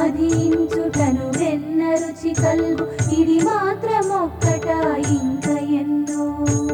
మధించుటను వెన్న రుచి కల్గు ఇది మాత్రమొక్కట ఇంక ఎన్నో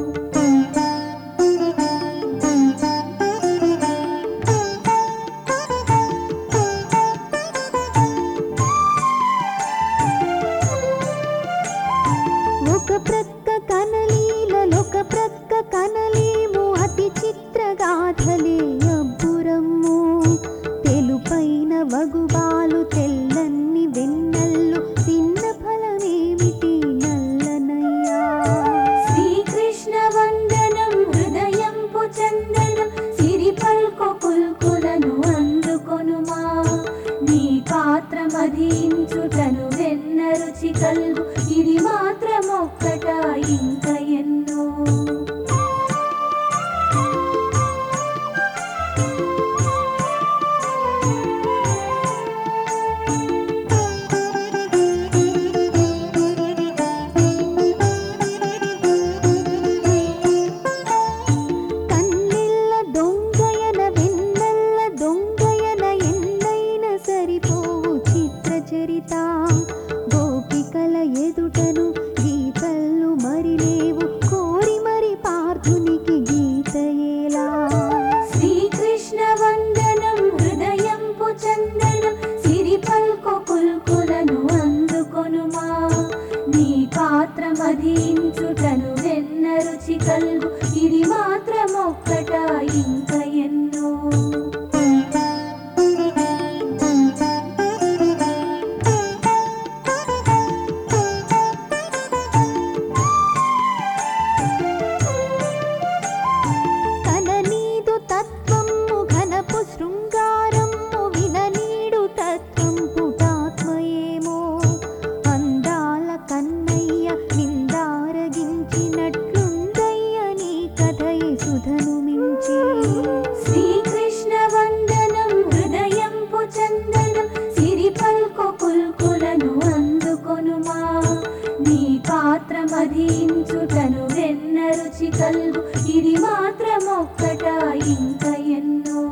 ఒక ప్రక్క కనలీలొక ప్రక్క కనలేము అతి చిత్రగాథలే అబ్బురమ్ము తెలుపైన వగుబాలు తెల్లన్ని వెన్నల్లు తిన్న ఫలమేమిటి నల్లనయ్యా శ్రీకృష్ణ వందనం హృదయంపు చందనం సిరిపల్కొ కుల్కులను అందుకొనుమా నీ పాత్ర మధించుటను వెన్న రుచి కల్గు ఇది మాత్రమొక్కట ఇంక ఎన్నో కన్నెల్ల దొంగయన వెన్నెల్ల దొంగయన ఎన్నైన సరిపోవు చిత్ర చరిత గోపికల ఎదుటను గీతలు మరి లేవు కోరి మరి పార్థునికి గీత ఎలా శ్రీకృష్ణ వందనం హృదయంపు చందనం సిరిపల్కొ కుల్కులను అందుకొనుమా నీ పాత్ర మధించుటను వెన్న రుచి కల్గు ఇది మాత్రమొక్కట ఇంక ఎన్నో కననీదు తత్వము ఘనపు శృంగారము విననీడు తత్వం పుటాత్మయేమో అందాల కన్నయ్య నిందారగించినట్లుందయ్య నీ కథయి సుధను మించి శ్రీకృష్ణ వందనం హృదయంపు చందనం సిరిపల్కొ కుల్కులను అందుకొనుమా నీ పాత్ర మధించుటను వెన్న రుచి కల్గు ఇది మాత్రమొక్కట ఇంక ఎన్నో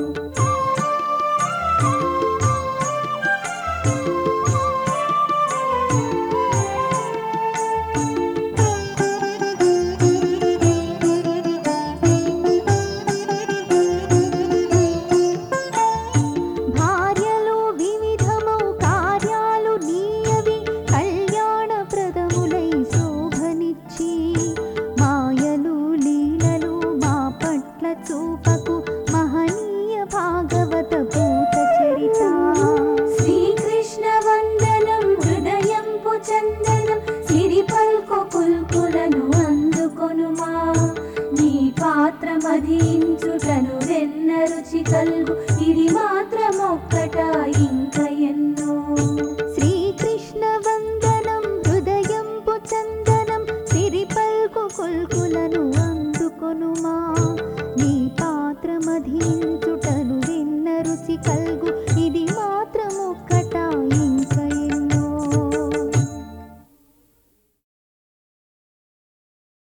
భార్యలు వివిధమౌ కార్యాలు నీయవి కళ్యాణప్రదములై శోభనిచ్చి మాయలు లీలలు మా పట్ల చూపకు మహనీయ భాగవత పూత చరిత శ్రీకృష్ణ వందనం హృదయంపు చందనం సిరిపల్కొ కుల్కులను అందుకొనుమా నీ పాత్ర మధించుటను వెన్న రుచి కల్గు ఇది మాత్రమొక్కట ఇంక ఎన్నో శ్రీకృష్ణ వందనం హృదయంపు చందనం సిరిపల్కు కొల్కులను అందుకొనుమా నీ పాత్ర మధించుటను విన్న రుచి కల్గు